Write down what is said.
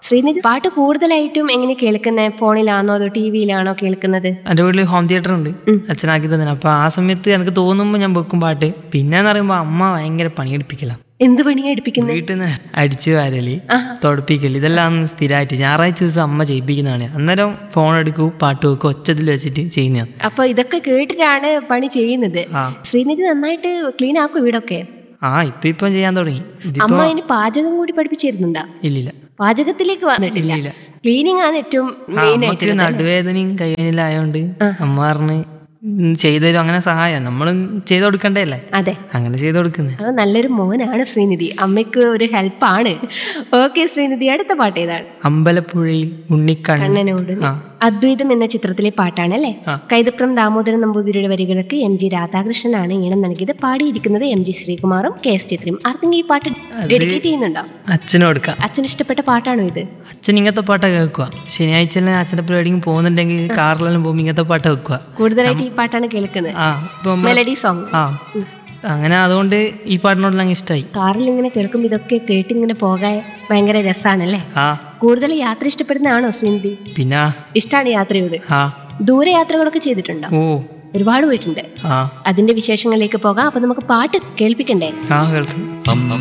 ശ്രീനിധി പാട്ട് കൂടുതലായിട്ടും എങ്ങനെ കേൾക്കുന്നത് ഫോണിലാണോ അതോ ടി വിയിലാണോ കേൾക്കുന്നത് എൻ്റെ വീട്ടിൽ ഹോം തിയേറ്റർ ഉണ്ട് അച്ഛനാക്കി തന്നെ അപ്പൊ ആ സമയത്ത് എനിക്ക് തോന്നുമ്പോൾ ഞാൻ വെക്കും പാട്ട് പിന്നെ എന്ന് പറയുമ്പോൾ അമ്മ ഭയങ്കര പണിയെടുപ്പിക്കല എന്ത് പണിയാ എടുപ്പിക്കുന്നത് വീട്ടിൽ നിന്ന് അടിച്ചു വാരല് തുടപ്പിക്കല് ഇതെല്ലാം സ്ഥിരമായിട്ട് ഞായറാഴ്ച ദിവസം അമ്മ ചെയ്യിപ്പിക്കുന്നതാണ് അന്നേരം ഫോൺ എടുക്കും പാട്ട് വെക്കും ഒച്ചത്തിൽ വെച്ചിട്ട് ചെയ്യുന്ന അപ്പൊ ഇതൊക്കെ കേട്ടിട്ടാണ് പണി ചെയ്യുന്നത് ആ. ശ്രീനിധി നന്നായിട്ട് ക്ലീൻ ആക്കും വീടൊക്കെ ആ ഇപ്പൊ ഇപ്പം ചെയ്യാൻ തുടങ്ങി ഇതിപ്പോ അമ്മ അതിന് പാചകം കൂടി പഠിപ്പിച്ചിരുന്നുണ്ടാ ഇല്ലില്ല പാചകത്തിലേക്ക് വന്നിട്ടില്ല ഇല്ല. ക്ലീനിങ് ആണ് ഏറ്റവും ആ, മെയിൻ അമ്മക്ക് ആയിട്ട് നടുവേദനയും കൈവേദനയിലായോണ്ട് അമ്മ പറഞ്ഞ് ഉം, ചെയ്തരും അങ്ങനെ സഹായം നമ്മൾ ചെയ്ത് കൊടുക്കണ്ടേ അല്ലേ അതെ അങ്ങനെ ചെയ്ത് കൊടുക്കുന്നത് അത് നല്ലൊരു മോനാണ് ശ്രീനിധി അമ്മയ്ക്ക് ഒരു ഹെൽപ്പാണ് ഓക്കെ ശ്രീനിധി അടുത്ത പാട്ട് ഏതാണ് അമ്പലപ്പുഴയിൽ ഉണ്ണിക്കണ്ണൻ കണ്ണനോട് നീ. അദ്വൈതം എന്ന ചിത്രത്തിലെ പാട്ടാണ് അല്ലേ ആ. കൈതപ്രം ദാമോദരൻ നമ്പൂതിരിയുടെ വരികൾക്ക് എം ജി രാധാകൃഷ്ണനാണ് ഈണം നൽകിയത് പാടിയിരിക്കുന്നത് എം ജി ശ്രീകുമാറും കെ എസ് ചിത്രയും ആർക്കെങ്കിലും ഈ പാട്ട് ഡെഡിക്കേറ്റ് ചെയ്യുന്നുണ്ടോ അച്ഛനും കൊടുക്കാം അച്ഛന് ഇഷ്ടപ്പെട്ട പാട്ടാണോ ഇത് അച്ഛൻ ഇങ്ങനത്തെ പാട്ടാ കേൾക്കുക ശനിയാഴ്ച എല്ലാം അച്ഛൻ്റെ പരിപാടിക്ക് പോകുന്നുണ്ടെങ്കിൽ കാറിലെല്ലാം പോകുമ്പോൾ ഇങ്ങനത്തെ പാട്ട് വെക്കുക കൂടുതലായിട്ട് ഈ പാട്ടാണ് കേൾക്കുന്നത് ആ ഇപ്പൊ നമ്മ- മെലഡി സോങ് ആ അങ്ങനെ അതുകൊണ്ട് ഈ പാട്ടിനോടെല്ലാം ഇഷ്ടമായി കാറിൽ ഇങ്ങനെ കേൾക്കുമ്പോൾ ഇതൊക്കെ കേട്ടിങ്ങനെ പോകാൻ ഭയങ്കര രസമാണല്ലേ ആ കൂടുതൽ യാത്ര ഇഷ്ടപ്പെടുന്നതാണോ ശ്രീനിധി പിന്നെ ഇഷ്ടമാണ് യാത്രയോട് ആ ദൂരെ യാത്രകളൊക്കെ ചെയ്തിട്ടുണ്ടോ ഓ ഒരുപാട് പോയിട്ടുണ്ട് ആ അതിന്റെ വിശേഷങ്ങളിലേക്ക് പോകാം അപ്പൊ നമുക്ക് പാട്ട് കേൾപ്പിക്കണ്ടേ ആ കേൾക്കണം